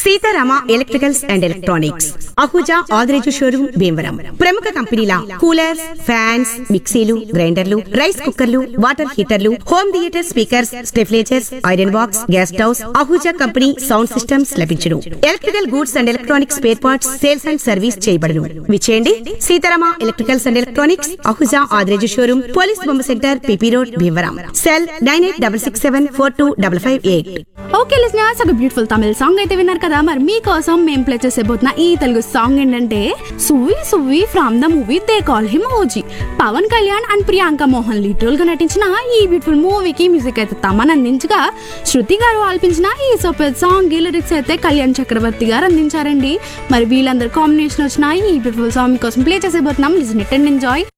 Sitarama electricals and electronics Ahuja Adireju showroom Bhimavaram ప్రముఖ కంపెనీల coolers fans మిక్సీలు గ్రైండర్లు రైస్ కుక్కర్లు వాటర్ హీటర్లు home theatre speakers stabilizers iron box gas stoves Ahuja company sound systems లభించును electrical goods and electronics spare parts sales and service చేయబడును విచేయండి Seetharama electricals and electronics Ahuja Adireju showroom police బొమ్మ centre P P road Bhimavaram cell nine eight double six seven four two double five eight okay listeners ఒక beautiful తమిళ song అయితే విన్నారు కదా మరి మీకోసం మేము ప్లే చేసేబోతున్న ఈ తెలుగు సాంగ్ ఏంటంటే Suvvi Suvvi from the movie they call him O G Pawan Kalyan and Priyanka Mohan lead role గా నటించిన ఈ బ్యూటిఫుల్ మూవీకి మ్యూజిక్ అయితే తమన్ అందించగా శృతి గారు ఆల్పించిన ఈ సూపర్ సాంగ్ లిరిక్స్ అయితే కళ్యాణ్ చక్రవర్తి గారు అందించారండి మరి వీళ్ళందరూ కాంబినేషన్ వచ్చిన ఈ బ్యూటిఫుల్ సాంగ్ కోసం ప్లే చేసేబోతున్నాం లిజన్ ఇట్ అండ్ ఎంజాయ్